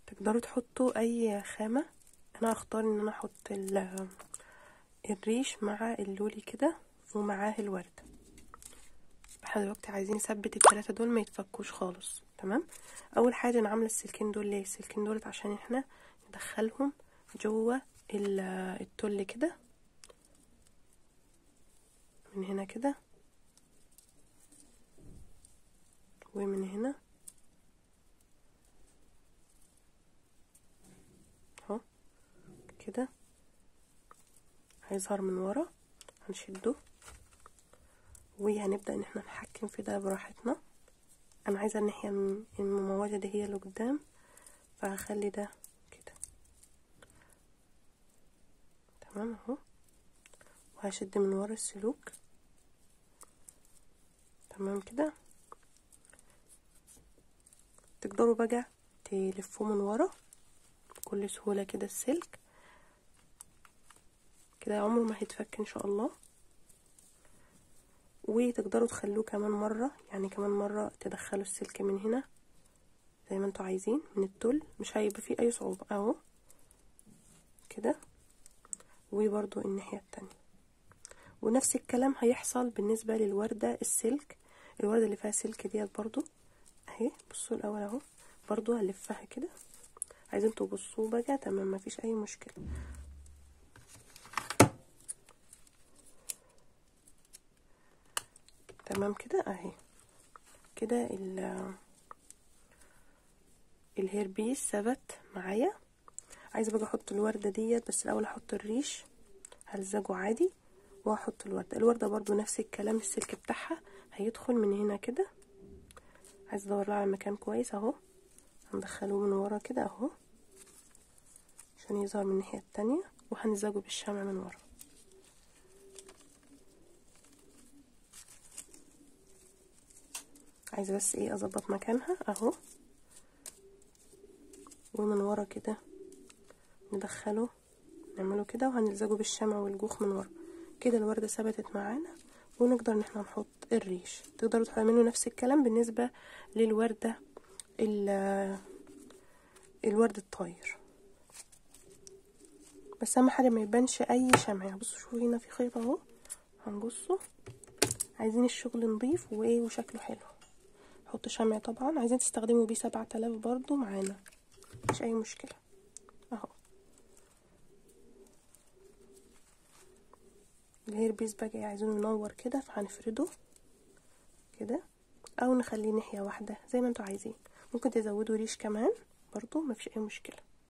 تقدروا تحطوا اي خامة انا هختار ان انا احط ال- الريش مع اللولي كده ومعاه الوردة احنا دلوقتي عايزين نثبت التلاتة دول ما يتفكوش خالص تمام اول حاجة انا عاملة السلكين دول ليه السلكين دولت عشان احنا ندخلهم جوه ال- التل كده من هنا كده ومن هنا اهو كده هيظهر من ورا هنشده وهنبدأ ان احنا نحكم في ده براحتنا انا عايزة الناحية الم- المموجة دي هي اللي قدام فهخلي ده كده تمام اهو وهشد من ورا السلوك تمام كده تقدروا بقى تلفوه من ورا بكل سهولة كده السلك كده عمره ما هيتفك ان شاء الله وتقدروا تخلوه كمان مرة يعني كمان مرة تدخلوا السلك من هنا زي ما انتوا عايزين من التل مش هيبقى فيه اي صعوبة اهو كده وبرضو الناحية التانية ونفس الكلام هيحصل بالنسبة للوردة السلك الوردة اللي فيها سلك ديت برضو اهي بصوا الاول اهو برضو هلفها كده عايزين تبصوا بقى تمام مفيش اي مشكلة تمام كده اهي كده ال الهير بيس ثبت معايا عايزه بقى احط الورده ديت بس الاول احط الريش هلزجه عادي واحط الورده الورده برضو نفس الكلام السلك بتاعها هيدخل من هنا كده عايزه ادور على مكان كويس اهو هندخله من ورا كده اهو عشان يظهر من الناحيه التانية وهنزجه بالشمع من ورا عايزه بس ايه اظبط مكانها اهو ومن ورا كده ندخله نعمله كده وهنلزجه بالشمع والجوخ من ورا كده الوردة ثبتت معانا ونقدر ان احنا نحط الريش تقدروا تعملوا نفس الكلام بالنسبة للوردة ال- الورد الطاير بس اهم حاجة ما يبانش اي شمع بصوا شوفوا هنا في خيط اهو هنبصوا عايزين الشغل نضيف وايه وشكله حلو حط شمع طبعا عايزين تستخدموا بيه سبعة آلاف برضو معانا مش اي مشكلة اهو الهير بيس بقى عايزينه ينور كده فهنفرده كده او نخليه ناحية واحدة زي ما انتوا عايزين ممكن تزودوا ريش كمان برضو مفيش اي مشكلة